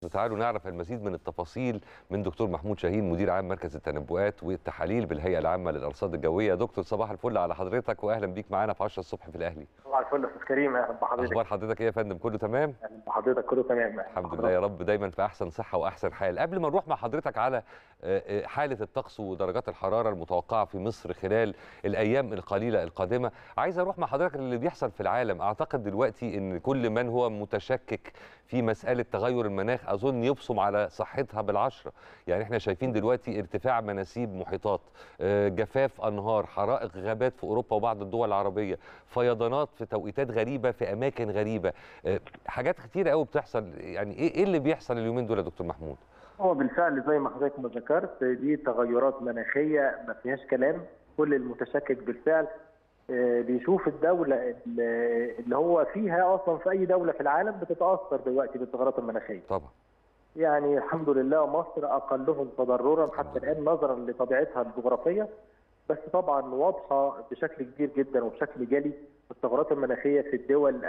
تعالوا نعرف المزيد من التفاصيل من دكتور محمود شاهين مدير عام مركز التنبؤات والتحاليل بالهيئه العامه للارصاد الجويه دكتور صباح الفل على حضرتك واهلا بيك معانا في 10 الصبح في الاهلي صباح الفل يا استاذ كريم اهلا بحضرتك اخبار حضرتك ايه يا فندم كله تمام اهلا بحضرتك كله تمام الحمد لله يا رب دايما في احسن صحه واحسن حال قبل ما نروح مع حضرتك على حاله الطقس ودرجات الحراره المتوقعه في مصر خلال الايام القليله القادمه عايز اروح مع حضرتك اللي بيحصل في العالم اعتقد دلوقتي ان كل من هو متشكك في مساله تغير المناخ اظن يبصم على صحتها بالعشره يعني احنا شايفين دلوقتي ارتفاع مناسيب محيطات جفاف انهار حرائق غابات في اوروبا وبعض الدول العربيه فيضانات في توقيتات غريبه في اماكن غريبه حاجات كتيره قوي بتحصل يعني ايه اللي بيحصل اليومين دول يا دكتور محمود هو بالفعل زي ما حضرتك ما ذكرت دي تغيرات مناخيه ما فيهاش كلام كل المتشكك بالفعل بيشوف الدولة اللي هو فيها أصلا في أي دولة في العالم بتتأثر دلوقتي بالتغيرات المناخية. طبعا. يعني الحمد لله مصر أقلهم تضررا حتى الآن نظرا لطبيعتها الجغرافية بس طبعا واضحة بشكل كبير جدا وبشكل جلي التغيرات المناخية في الدول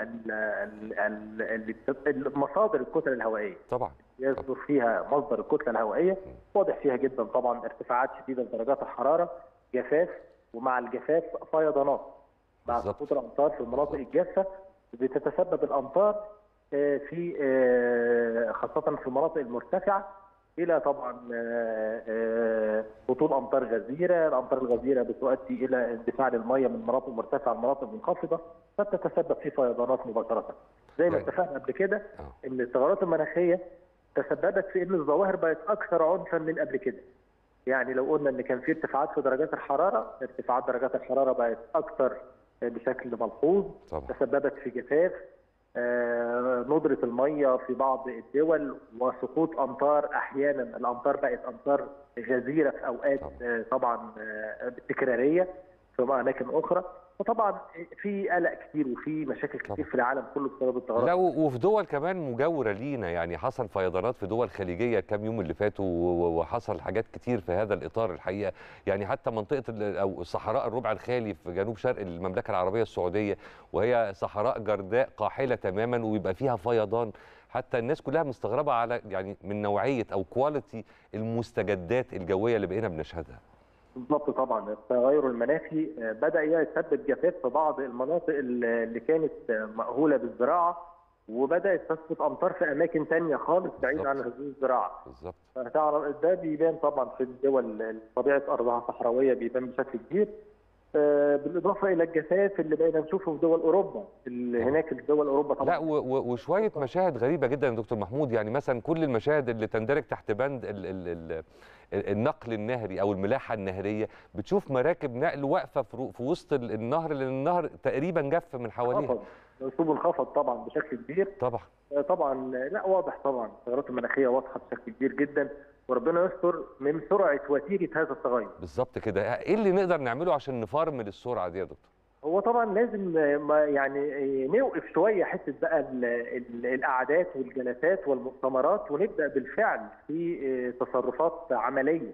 اللي مصادر الكتل الهوائية. طبعا. يصدر فيها مصدر الكتلة الهوائية واضح فيها جدا طبعا ارتفاعات شديدة لدرجات الحرارة جفاف ومع الجفاف فيضانات مع سقوط الامطار في المناطق الجافه بتتسبب الامطار في خاصه في المناطق المرتفعه الى طبعا هطول امطار غزيره، الامطار الغزيره بتؤدي الى اندفاع للميه من مناطق مرتفعه لمناطق منخفضه فتتسبب في فيضانات مباشره. زي ما اتفقنا قبل كده ان التغيرات المناخيه تسببت في ان الظواهر بقت اكثر عنفا من قبل كده. يعني لو قلنا ان كان في ارتفاعات في درجات الحراره، ارتفاعات درجات الحراره بقت اكثر بشكل ملحوظ طبعا. تسببت في جفاف آه، ندره الميه في بعض الدول وسقوط امطار احيانا الامطار بقت امطار غزيره في اوقات طبعا, آه طبعا آه تكراريه في اماكن اخرى فطبعا في قلق كتير وفي مشاكل كتير طبعا. في العالم كله بسبب التغيرات لا وفي دول كمان مجاوره لينا يعني حصل فيضانات في دول خليجيه كام يوم اللي فاتوا وحصل حاجات كتير في هذا الاطار الحقيقه يعني حتى منطقه او صحراء الربع الخالي في جنوب شرق المملكه العربيه السعوديه وهي صحراء جرداء قاحله تماما ويبقى فيها فيضان حتى الناس كلها مستغربه على يعني من نوعيه او كواليتي المستجدات الجويه اللي بقينا بنشهدها بالضبط طبعا التغير المناخي بدا يسبب جفاف في بعض المناطق اللي كانت مأهوله بالزراعه وبدات تسقط امطار في اماكن ثانيه خالص بعيد عن هذه الزراعه. بالظبط. فتعرف ده بيبان طبعا في الدول طبيعه ارضها صحراويه بيبان بشكل كبير. بالاضافه الى الجفاف اللي بقينا نشوفه في دول اوروبا اللي هناك في دول اوروبا طبعا لا وشويه مشاهد غريبه جدا يا دكتور محمود يعني مثلا كل المشاهد اللي تندرج تحت بند ال ال ال النقل النهري او الملاحه النهريه بتشوف مراكب نقل واقفه في وسط النهر لان النهر تقريبا جف من حواليها منسوبه انخفض طبعا بشكل كبير طبعا طبعا لا واضح طبعا التغيرات المناخيه واضحه بشكل كبير جدا وربنا يستر من سرعه وتيره هذا التغير بالظبط كده ايه اللي نقدر نعمله عشان نفرمل السرعه دي يا دكتور هو طبعا لازم يعني نوقف شويه حته بقى القعدات والجلسات والمؤتمرات ونبدا بالفعل في تصرفات عمليه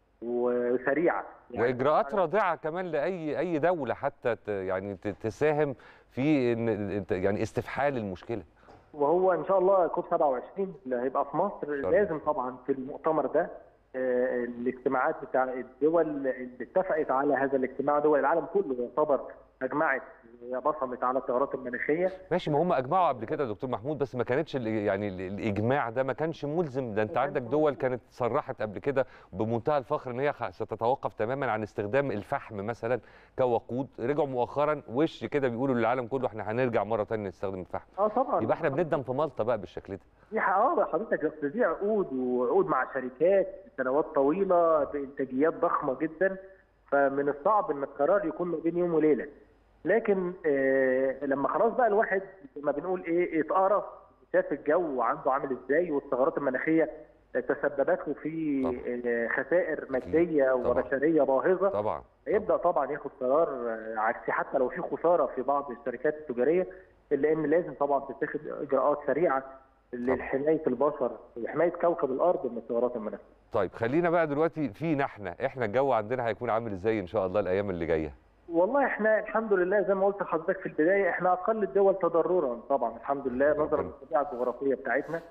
وسريعه يعني واجراءات رادعه كمان لاي اي دوله حتى يعني تساهم في يعني استفحال المشكله وهو ان شاء الله كوب 27 اللي هيبقى في مصر لازم طبعا في المؤتمر ده الاجتماعات بتاع الدول اللي اتفقت على هذا الاجتماع دول العالم كله يعتبر اجمعت بصمت على التغيرات المناخيه ماشي ما هم اجمعوا قبل كده يا دكتور محمود بس ما كانتش يعني الاجماع ده ما كانش ملزم ده انت عندك دول كانت صرحت قبل كده بمنتهى الفخر ان هي ستتوقف تماما عن استخدام الفحم مثلا كوقود رجعوا مؤخرا وش كده بيقولوا للعالم كله احنا هنرجع مره ثانيه نستخدم الفحم اه طبعا يبقى احنا بندم في مالطا بقى بالشكل ده دي اه حضرتك دي عقود وعقود مع شركات سنوات طويله بانتاجيات ضخمه جدا فمن الصعب ان القرار يكون ما بين يوم وليله لكن آه لما خلاص بقى الواحد ما بنقول ايه اتقرص شاف الجو عنده عامل ازاي والثغرات المناخيه تسببت له في طبعا. خسائر ماديه طبعا. وبشريه باهظه طبعا هيبدا طبعا ياخد قرار عكسي حتى لو في خساره في بعض الشركات التجاريه الا ان لازم طبعا تتخذ اجراءات سريعه لحمايه البشر وحمايه كوكب الارض من الثغرات المناخيه. طيب خلينا بقى دلوقتي فينا احنا احنا الجو عندنا هيكون عامل ازاي ان شاء الله الايام اللي جايه؟ والله احنا الحمد لله زي ما قلت لحضرتك في البدايه احنا اقل الدول تضررا طبعا الحمد لله نظرا للطبيعه الجغرافيه بتاعتنا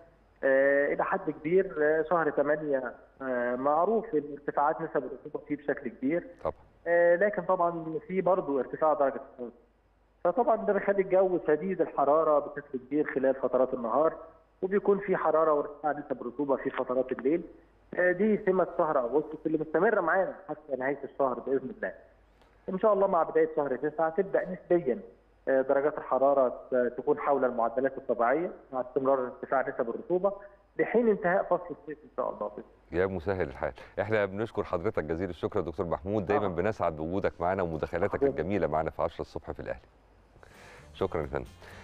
آه، الى حد كبير آه، شهر 8 آه، معروف ان ارتفاعات نسب الرطوبه فيه بشكل كبير طبعا آه، لكن طبعا في برضه ارتفاع درجه الحراره فطبعا ده بيخلي الجو شديد الحراره بشكل كبير خلال فترات النهار وبيكون في حراره وارتفاع نسب الرطوبه في فترات الليل آه، دي سمه شهر اغسطس اللي مستمره معانا حتى نهايه الشهر باذن الله. ان شاء الله مع بدايه شهر 9 تبدا نسبيا آه، درجات الحراره ت- تكون حول المعدلات الطبيعيه مع استمرار ارتفاع نسب الرطوبه لحين انتهاء فصل الصيف ان شاء الله بإذن يا مسهل الحال احنا بنشكر حضرتك جزيل الشكر يا دكتور محمود دايما آه. بنسعد بوجودك معانا ومداخلاتك حضرتك. الجميله معانا في 10 الصبح في الاهلي شكرا يا فندم